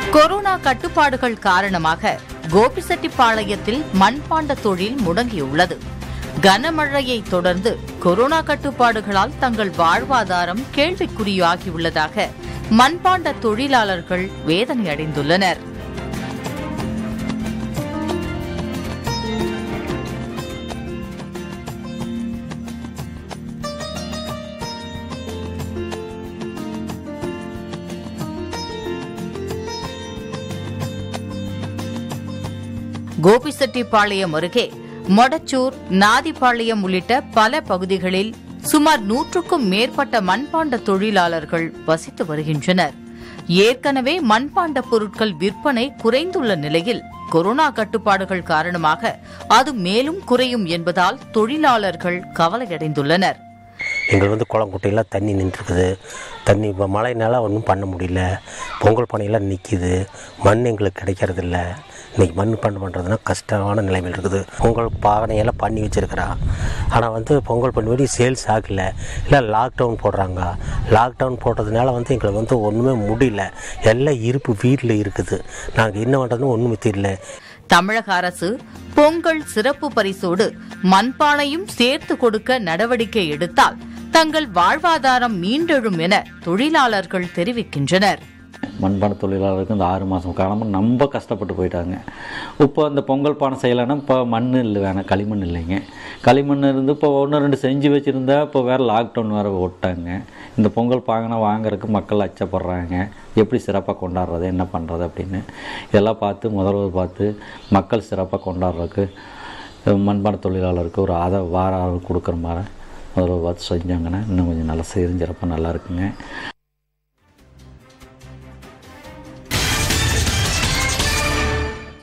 corona கட்டுப்பாடுகள் காரணமாக கோபிசெட்டிப்பாளையத்தில் மண்பாண்ட தொழில் முடங்கியுள்ளது கனமழையை தொடர்ந்து கொரோனா கட்டுப்பாடுகளால் தங்கள் வாழ்வாதாரம் கேள்விக்குறியாகியுள்ளதாக மண்பாண்ட தொழிலாளர்கள் வேதனை அடைந்துள்ளனர் கோபிசெட்டிப்பாளையம் அருகே மொடச்சூர் நாதிப்பாளையம் உள்ளிட்ட பல பகுதிகளில் சுமார் நூற்றுக்கும் மேற்பட்ட மண்பாண்ட தொழிலாளர்கள் வசித்து வருகின்றனர் ஏற்கனவே மண்பாண்ட பொருட்கள் விற்பனை குறைந்துள்ள நிலையில் கொரோனா கட்டுப்பாடுகள் காரணமாக அது மேலும் குறையும் என்பதால் தொழிலாளர்கள் கவலையடைந்துள்ளனர் எங்களுக்கு வந்து குளம் குட்டையெல்லாம் தண்ணி நின்றுருக்குது தண்ணி இப்போ மழைனால ஒன்றும் பண்ண முடியல பொங்கல் பானையெல்லாம் நிற்கிது மண் எங்களுக்கு கிடைக்கிறதில்ல இன்றைக்கி மண் பண்ண பண்ணுறதுனா கஷ்டமான நிலைமையில் இருக்குது பொங்கல் பானையெல்லாம் பண்ணி வச்சுருக்கிறா ஆனால் வந்து பொங்கல் பண்ணி சேல்ஸ் ஆகல இல்லை லாக்டவுன் போடுறாங்க லாக்டவுன் போட்டதுனால வந்து எங்களுக்கு வந்து ஒன்றுமே முடியல எல்லாம் இருப்பு வீட்டில் இருக்குது நாங்கள் என்ன பண்ணுறதுன்னு ஒன்றுமே தெரியல தமிழக அரசு பொங்கல் சிறப்பு பரிசோடு மண்பானையும் சேர்த்து கொடுக்க நடவடிக்கை எடுத்தால் தங்கள் வாழ்வாதாரம் மீண்டெழும் என தொழிலாளர்கள் தெரிவிக்கின்றனர் மண்பானை தொழிலாளருக்கு இந்த ஆறு மாதம் காலமாக ரொம்ப கஷ்டப்பட்டு போயிட்டாங்க இப்போ அந்த பொங்கல் பானை செய்யலைன்னா இப்போ மண் இல்லை வேணாம் களிமண் இல்லைங்க களிமண் இருந்து இப்போ ஒன்று ரெண்டு செஞ்சு வச்சுருந்தா இப்போ வேறு லாக்டவுன் வேறு விட்டாங்க இந்த பொங்கல் பாங்கனை வாங்குறதுக்கு மக்கள் அச்சப்படுறாங்க எப்படி சிறப்பாக கொண்டாடுறது என்ன பண்ணுறது அப்படின்னு இதெல்லாம் பார்த்து முதல்வர் பார்த்து மக்கள் சிறப்பாக கொண்டாடுறதுக்கு மண்பானை தொழிலாளருக்கு ஒரு ஆதரவு வார ஆதரவு கொடுக்குற மாதிரி முதல்வர் பார்த்து செஞ்சாங்கன்னா இன்னும் கொஞ்சம் நல்லா செய்து சிறப்பாக நல்லா இருக்குங்க